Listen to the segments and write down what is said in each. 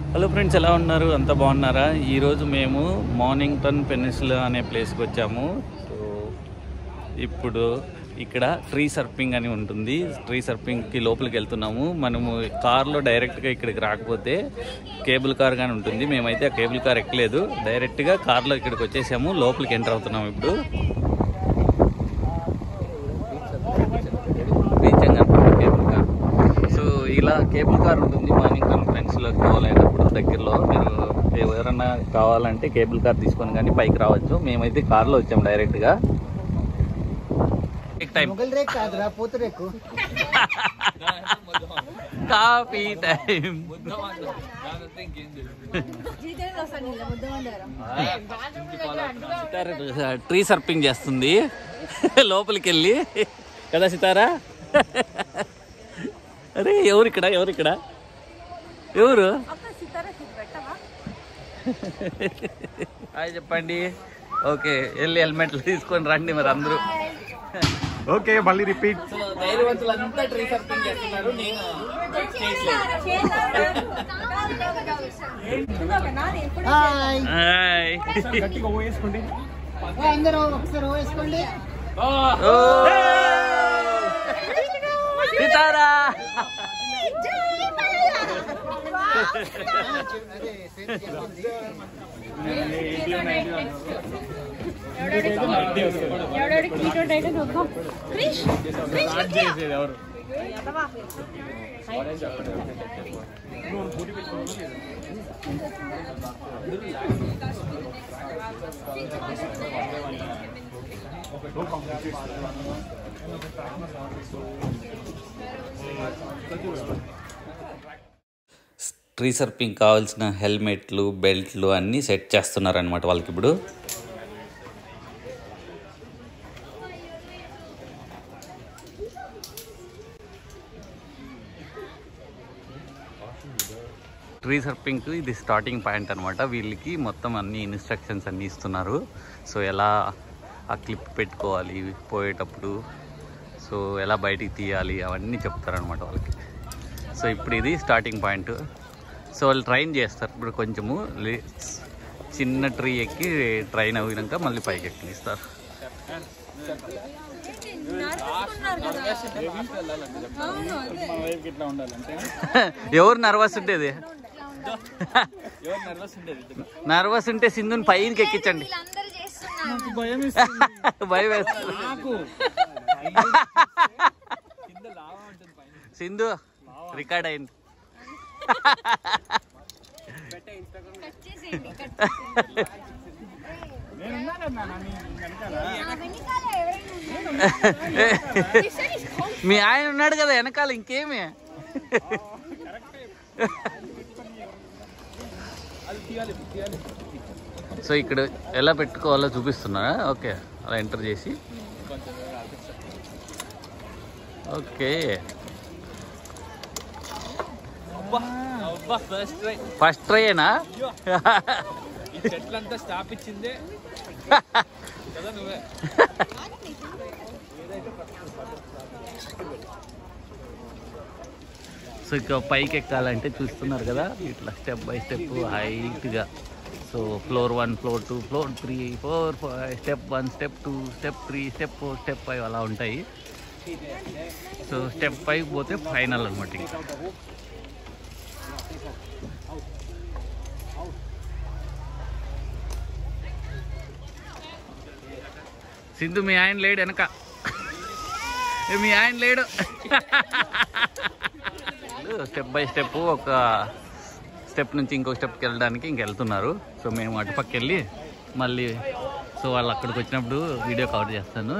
Hello friends ఎలా ఉన్నారు అంతా బాగున్నారా ఈరోజు మేము మార్నింగ్టన్ పెనిన్సులా అనే ప్లేస్కి వచ్చాము సో ఇప్పుడు ఇక్కడ ట్రీ సర్ఫింగ్ అని ఉంటుంది ట్రీ సర్ఫింగ్కి లోపలికి వెళ్తున్నాము మనము కార్లో డైరెక్ట్గా ఇక్కడికి రాకపోతే కేబుల్ కార్ కానీ ఉంటుంది మేమైతే ఆ కేబుల్ కార్ ఎక్కలేదు డైరెక్ట్గా కార్లో ఇక్కడికి వచ్చేసాము లోపలికి ఎంటర్ అవుతున్నాము ఇప్పుడు రీచ్ అని కేబుల్ కార్ సో ఇలా కేబుల్ కార్ ఉంటుంది మార్నింగ్ ఫ్రెండ్స్లోకి పోలేనప్పుడు దగ్గరలో మీరు ఎవరైనా కావాలంటే కేబుల్ కార్ తీసుకొని కానీ పైకి రావచ్చు మేమైతే కార్లో వచ్చాము డైరెక్ట్గా టైం మొగల్ రేక్ కాదురా పూత రేకు కాఫీ టైం ట్రీ సర్పింగ్ చేస్తుంది లోపలికి వెళ్ళి కదా సితారా అరే ఎవరు ఇక్కడ ఎవరు ఇక్కడ ఎవరు హాయ్ చెప్పండి ఓకే వెళ్ళి హెల్మెట్లు తీసుకొని రండి మరి అందరూ ఓకే మళ్ళీ రిపీట్ సో ధైర్యవంతులంతా ట్రీ సర్పింగ్ చేస్తున్నారు నేను హాయ్ హాయ్ గట్టిగా వేసుకోండి ఏ, అందరూ ఒకసారి ఓ వేసుకోండి ఓ సితారా అదే సేఫ్ చేస్తుంది. ట్రీ సర్పింగ్ కావాల్సిన హెల్మెట్లు బెల్ట్లు అన్నీ సెట్ చేస్తున్నారు అనమాట వాళ్ళకి ఇప్పుడు ట్రీ సర్పింగ్ ఇది స్టార్టింగ్ పాయింట్ అనమాట వీళ్ళకి మొత్తం అన్ని ఇన్స్ట్రక్షన్స్ అన్నీ ఇస్తున్నారు సో ఎలా ఆ క్లిప్ పెట్టుకోవాలి పోయేటప్పుడు సో ఎలా బయటికి తీయాలి అవన్నీ చెప్తారనమాట వాళ్ళకి సో ఇప్పుడు ఇది స్టార్టింగ్ పాయింట్ సో వాళ్ళు ట్రైన్ చేస్తారు ఇప్పుడు కొంచెము లే- చిన్న ట్రీ ఎక్కి ట్రైన్ అవినాక మళ్ళీ పైకి ఎక్కిస్తారు ఇట్లా ఉండాలంటే ఎవరు నర్వస్ ఉండేది నర్వస్ ఉంటే సింధుని పైకి ఎక్కించండి వీళ్ళందరూ చేస్తున్నారు భయం భయం వేస్తుంది నాకు సింధు రికార్డ్ అయింది కట్ చేసేయండి కట్ నేను ఉన్నాను కదా నాన్న, నీ వెనకాల. నా వెనకాల ఎవరైనా ఉన్నారా? This one is home. మీ ఆయన ఉన్నాడు కదా వెనకాల ఇంకేమి సో ఇక్కడ ఎలా పెట్టుకోవాలో చూపిస్తున్నారా ఓకే అలా ఎంటర్ చేసి ఓకే ఫస్ట్ ట్రైనా ఈ చెట్లంతా స్టాప్ ఇచ్చిందే కదా నువ్వే సో ఇక పైకి ఎక్కాలంటే చూస్తున్నారు కదా ఇట్లా స్టెప్ బై స్టెప్ హైట్గా so floor one floor two floor three four five step one step two step three step four step five అలా ఉంటాయి సో స్టెప్ ఫైవ్ పోతే ఫైనల్ అనమాట ఇంకా సింధు మీ ఆయన లేడు వెనక ఏ, మీ ఆయన లేడు స్టెప్ బై స్టెప్ ఒక స్టెప్ నుంచి ఇంకో స్టెప్కి వెళ్ళడానికి ఇంక వెళ్తున్నారు సో మేము అటుపక్క వెళ్ళి మళ్ళీ సో వాళ్ళు అక్కడికి వచ్చినప్పుడు వీడియో కవర్ చేస్తాను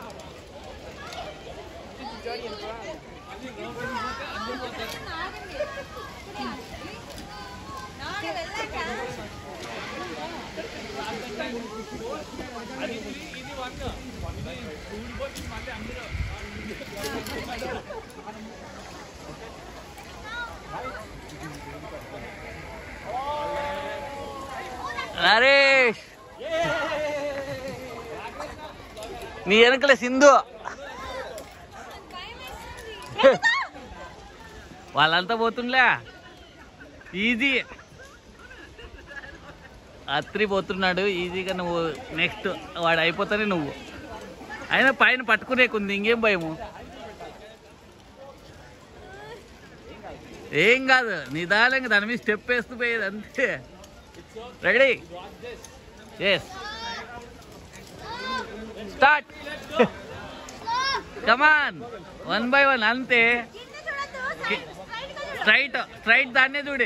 నరేష్ నీ వెనకలే సింధు వాళ్ళంతా పోతుండ్లే ఈజీ అత్రి పోతున్నాడు ఈజీగా నువ్వు నెక్స్ట్ వాడు అయిపోతానే నువ్వు అయినా పైన పట్టుకునేకుంది ఇంకేం భయము ఏం కాదు నిదానంగా దాని మీద స్టెప్ వేస్తూ పోయేది అంతే ready yes start come on one by one అంతే స్ట్రైట్ స్ట్రైట్ దాన్నే చూడే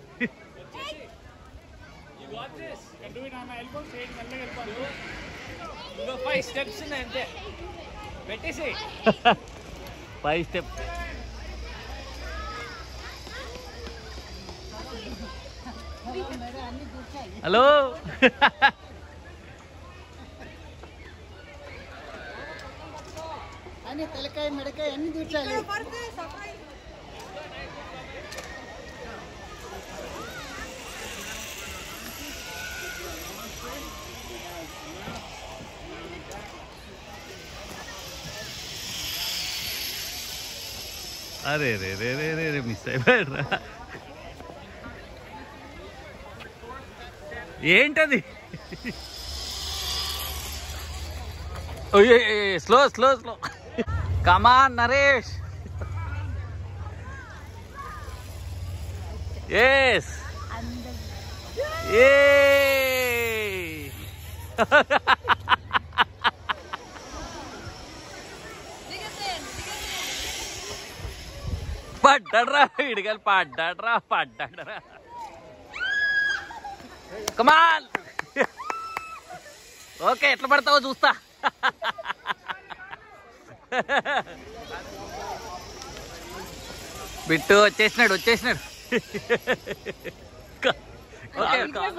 ఇంకో ఫైవ్ స్టెప్స్ ఉన్నాయి అంతే పెట్టేసి ఫైవ్ స్టెప్ హలో అన్ని తలకాయ మెడకాయ అన్ని దూర్చాలి అరే రే రే రే రే రే మిస్ అయిపోయారా ఏంటది slow slow slow come on Naresh yes ఏ పడ్డాడ్రా ఇడిగలు పడ్డాడ్రా పడ్డాడ్రా కమాన్ ఓకే ఎట్లా పడతావో చూస్తా బిట్టు వచ్చేసినాడు వచ్చేసినాడు ఓకే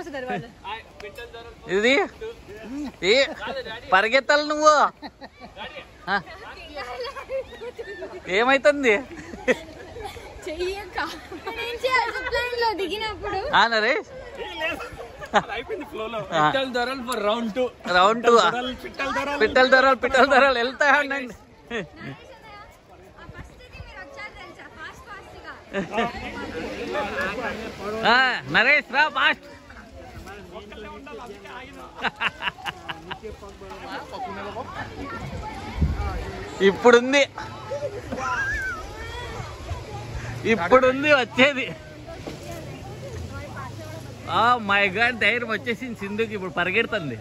ఇది ఏ పరిగెత్తాలి నువ్వు ఆ, ఏమైతుంది చెయ్యక నేను చేయాలి ప్లేన్ లో దిగినప్పుడు ఆ నరేష్ అయిపోయింది ఫ్లోలో ఆ. పిట్టల ధరలు for round two round two పిట్టల ధరలు పిట్టల ధరలు పిట్టల ధరలు వెళ్తా ఉండండి ఆ, నరేష్ రా ఫాస్ట్ ఇప్పుడుంది ఇప్పుడుంది వచ్చేది ఆ మై గాడ్ ధైర్యం వచ్చేసింది సింధుకి ఇప్పుడు పరిగెడుతుంది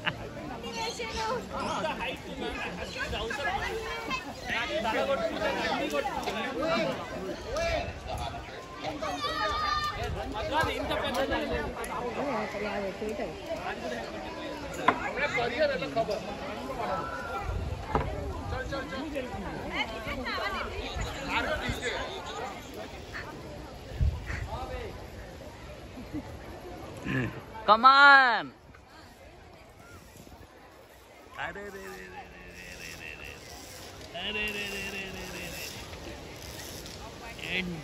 కమాన్ అరే రే రే రే రే రే రే రే. అరే రే రే రే రే రే రే. ఎండ్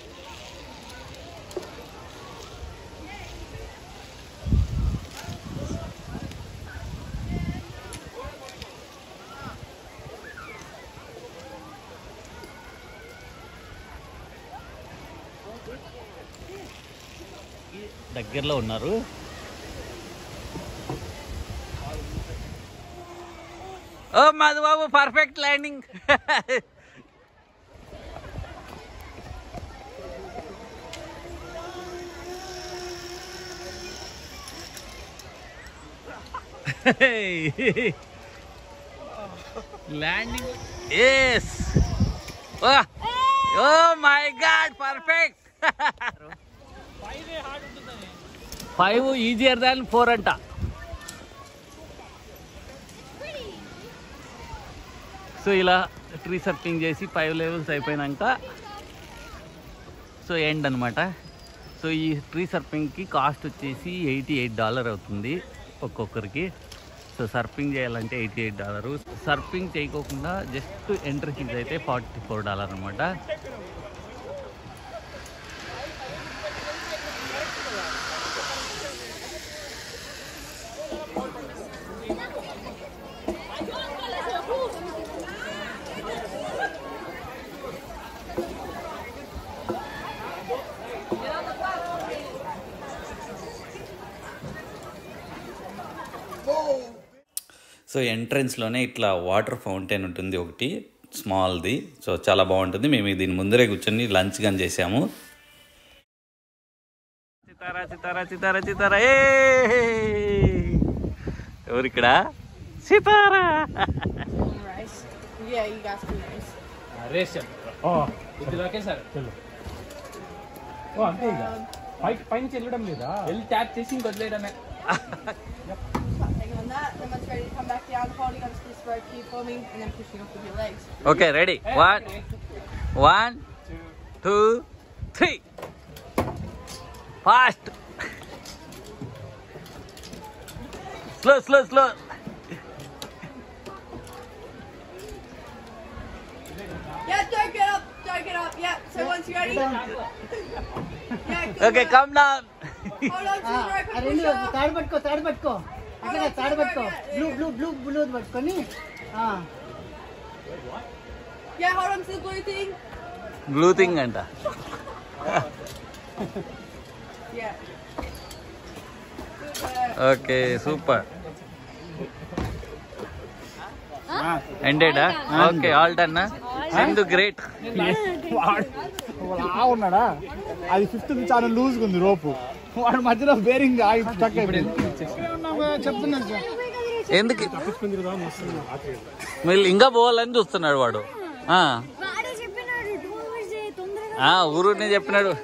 దగ్గరలో ఉన్నారు ఓ Madhu Babu perfect landing landing yes oh my God perfect five easier than four అంట సో ఇలా ట్రీ సర్ఫింగ్ చేసి ఫైవ్ లెవెల్స్ అయిపోయినాక సో ఎండ్ అనమాట సో ఈ ట్రీ సర్ఫింగ్కి కాస్ట్ వచ్చేసి ఎయిటీ ఎయిట్ డాలర్ అవుతుంది ఒక్కొక్కరికి సో సర్ఫింగ్ చేయాలంటే ఎయిటీ ఎయిట్ డాలరు సర్ఫింగ్ చేయకోకుండా జస్ట్ ఎంట్రీ ఫీజ్ అయితే ఫార్టీ ఫోర్ డాలర్ అనమాట సో ఎంట్రన్స్లోనే ఇట్లా వాటర్ ఫౌంటైన్ ఉంటుంది ఒకటి స్మాల్ది సో చాలా బాగుంటుంది మేము దీని ముందరే కూర్చొని లంచ్ కానీ చేసాము సితారా సితారా సితారా సితారా ఏ ఎవరు ఇక్కడ Sitara Yeah, you guys can rice. Race ఇందులోకే సార్ ఓ అంతే ఇక పైకి పైనుంచి వెళ్ళడం లేదా వెళ్ళి ట్యాప్ చేసి ఇంకొదిలేయడమే Something on that. Then once you're ready to come back down, holding onto this rope here for me, and then pushing off with your legs. Okay ready one one two three fast slow slow slow Yeah, don't get up, don't get up. Yeah. So once you're ready. yeah. Good okay work. Come down Hold on to the rope ఆ and రెండు push off. తాడు పట్టుకో తాడు పట్టుకో అట్లా తాడు పట్టుకో blue blue blue blue పట్టుకొని ఆ, Yeah, hold on to the blue thing. Blue thing అంట Yeah. Good work. Okay super ఎండెడా okay all done Sindhu great ఆ ఉన్నాడా అది ఫిఫ్త్ చాలా లూజ్ ఉంది రోపు వాడు మధ్యలో బేరింగ్ ఆగి స్టక్ అయిపోయింది చెప్తున్నాను సార్ ఎందుకు మళ్ళీ ఇంకా పోవాలని చూస్తున్నాడు వాడు ఆ, వాడే చెప్పినాడు టూ అవర్స్ తొందరగా ఆ, ఊరునే చెప్పినాడు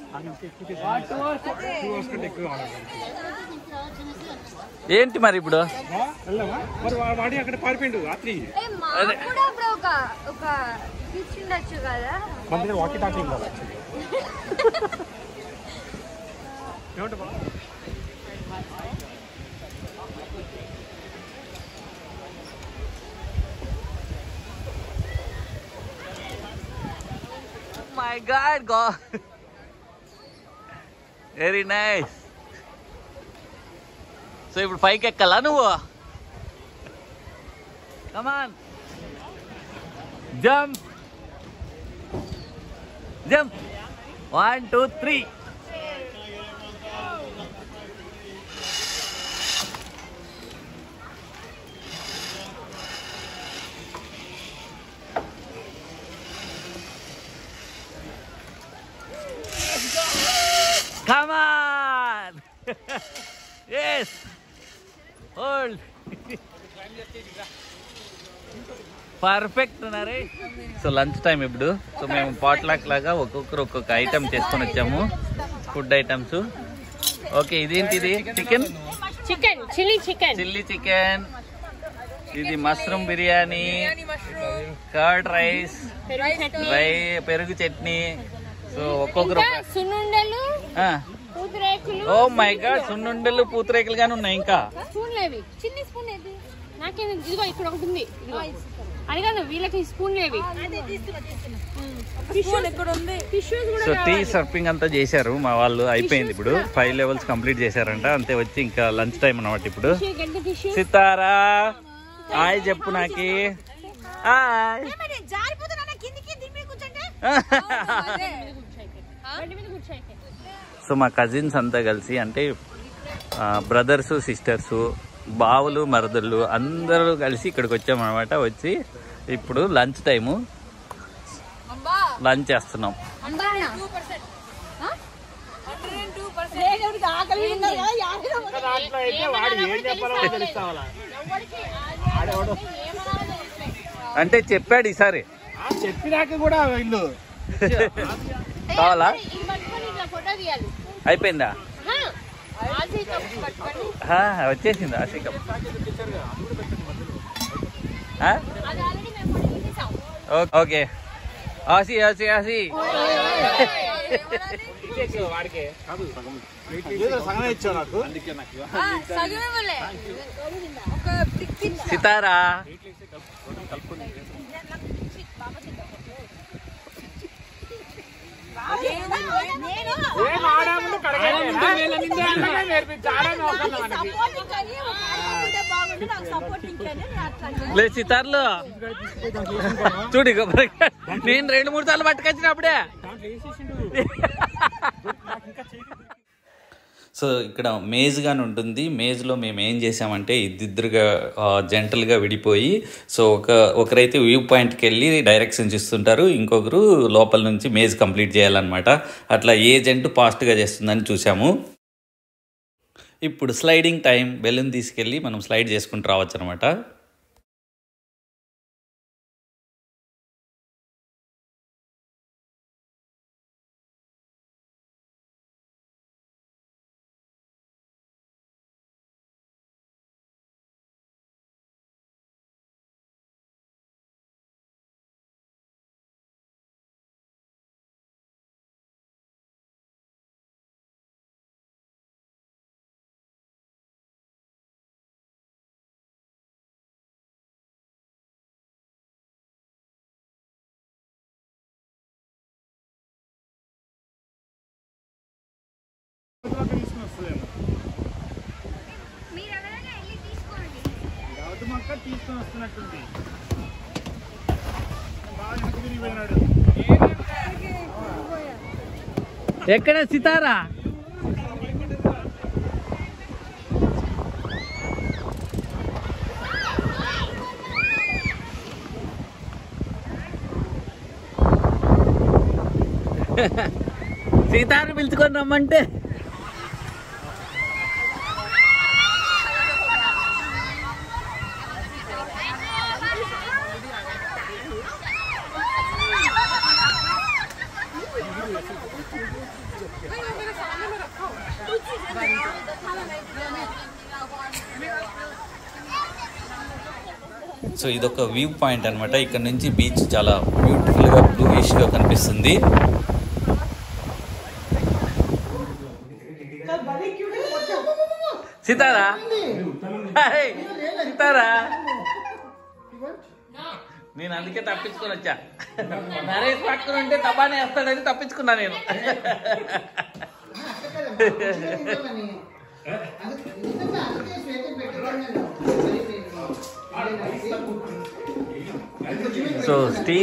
ఏంటి మరి ఇప్పుడు వెళ్ళామా మరి వా- వాడి అక్కడ పారిపోయిండు రాత్రి ఏ, మాకు కూడా అప్పుడు ఒక ఒక ఇచ్చిండొచ్చు కదా మన దగ్గర వాకి టాకి ఉండాలి ఏమంటా మై గాడ్ గా వెరీ నైస్ సో ఇప్పుడు పైకి ఎక్కాలా నువ్వు come on jump jump one two three Come on! yes! Hold! Perfect ఉన్నారే సో లంచ్ టైం ఇప్పుడు సో మేము పాట్లాక్ లాగా ఒక్కొక్కరు ఒక్కొక్క ఐటమ్ చేసుకొని వచ్చాము ఫుడ్ ఐటమ్స్ ఓకే ఇదేంటిది chicken chicken chilli chicken chilli chicken ఇది మష్రూమ్ బిర్యానీ కర్డ్ రైస్ రై పెరుగు చట్నీ సో ఒక్కొక్కరు ఒక- సున్నుండలు ఆ. పూతరేకులు ఓ మై గాడ్ సున్నుండలు పూతరేకులు గాని ఉన్నాయి ఇంకా స్పూన్లు అవి చిన్ని స్పూన్ ఏది నాకేం ఇదిగో ఇక్కడ ఒకటి ఉంది ఇదిగో. అడిగాను వీళ్ళకి స్పూన్ లేవి టిష్యూస్ ఎక్కడ ఉంది టిష్యూస్ కూడా సో టీ సర్ఫింగ్ అంతా చేశారు మా వాళ్ళు అయిపోయింది ఇప్పుడు ఫైవ్ లెవెల్స్ కంప్లీట్ చేశారంట అంతే వచ్చి ఇంకా లంచ్ టైం అన్నమాట ఇప్పుడు టిష్యూ గడ్డి టిష్యూ సితారా హాయ్ చెప్పు నాకి హాయ్ గడ్డి మీద కూర్చోయితే సో మా కజిన్స్ అంతా కలిసి అంటే బ్రదర్స్ సిస్టర్స్ బావులు మరదళ్ళు అందరూ కలిసి ఇక్కడికి వచ్చామన్నమాట వచ్చి ఇప్పుడు లంచ్ టైము లంచ్ చేస్తున్నాం దాంట్లో అయితే వాడు ఏం చెప్పాలో తెలుస్తావాలా అంటే చెప్పాడు ఈసారి చెప్పినాక కూడా వీళ్ళు కావాలా ఇది పట్టుకొని ఇట్లా ఫోటో తీయాలి అయిపోయిందా హా. ఆల్సీ కప్ పట్టుకొని ఆ, వచ్చేసింది ఆశికం ఆ? అది ఆల్రెడీ మేము ఫోటో తీసాం ఓ- ఓకే ఆసి ఆసి ఆసి ఏదో సగమే ఇచ్చావు నాకు సితారా లేదు సితార్లు చూడు ఇక మరి. నేను రెండు మూడు సార్లు పట్టుకొచ్చినప్పుడే సో ఇక్కడ మేజ్ గాని ఉంటుంది మేజ్లో మేము ఏం చేసామంటే ఇద్దిద్దరుగా జంటలుగా విడిపోయి సో ఒక ఒకరైతే వ్యూ పాయింట్కి వెళ్ళి డైరెక్షన్స్ ఇస్తుంటారు ఇంకొకరు లోపల నుంచి మేజ్ కంప్లీట్ చేయాలన్నమాట అట్లా ఏ జంటు ఫాస్ట్గా చేస్తుందని చూసాము ఇప్పుడు స్లైడింగ్ టైం బెలూన్ తీసుకెళ్ళి మనం స్లైడ్ చేసుకుంటూ రావచ్చు అనమాట గౌతమ్ అక్క తీసుకొని వస్తున్నట్టుంది బాగా వెనక్కి తిరిగిపోయినాడు ఎక్కడ సితారా సీతారు పిలుచుకొని రమ్మంటే సో ఇదొక వ్యూ పాయింట్ అనమాట ఇక్కడ నుంచి బీచ్ చాలా బ్యూటిఫుల్గా బ్లూయిష్గా కనిపిస్తుంది సీతారా హాయ్, సీతారా నేను అందుకే తప్పించుకొని వచ్చా నరేష్ పక్కన ఉంటే తబానే వేస్తాడని తప్పించుకున్నా నేను సో స్టీ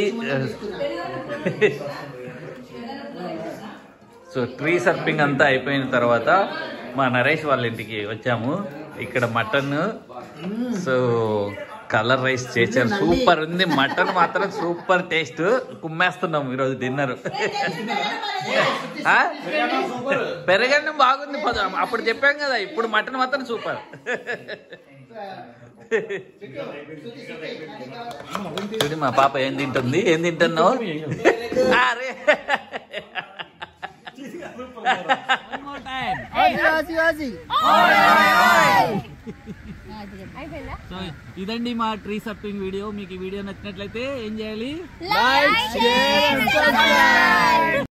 సో ట్రీ సర్పింగ్ అంతా అయిపోయిన తర్వాత మా నరేష్ వాళ్ళ ఇంటికి వచ్చాము ఇక్కడ మటన్ సో కలర్ రైస్ చేశారు సూపర్ ఉంది మటన్ మాత్రం సూపర్ టేస్ట్ కుమ్మేస్తున్నాం ఈరోజు డిన్నర్ పెరగన్నం బాగుంది పద అప్పుడు చెప్పాం కదా ఇప్పుడు మటన్ మాత్రం సూపర్ చూడు మా పాప ఏం తింటుంది ఏం తింటున్నావు అరే ఆసి ఆసి అయిపోయిందా సో ఇదండి మా ట్రీ సర్పింగ్ వీడియో మీకు ఈ వీడియో నచ్చినట్లయితే ఏం చేయాలి లైక్ షేర్ సబ్స్క్రైబ్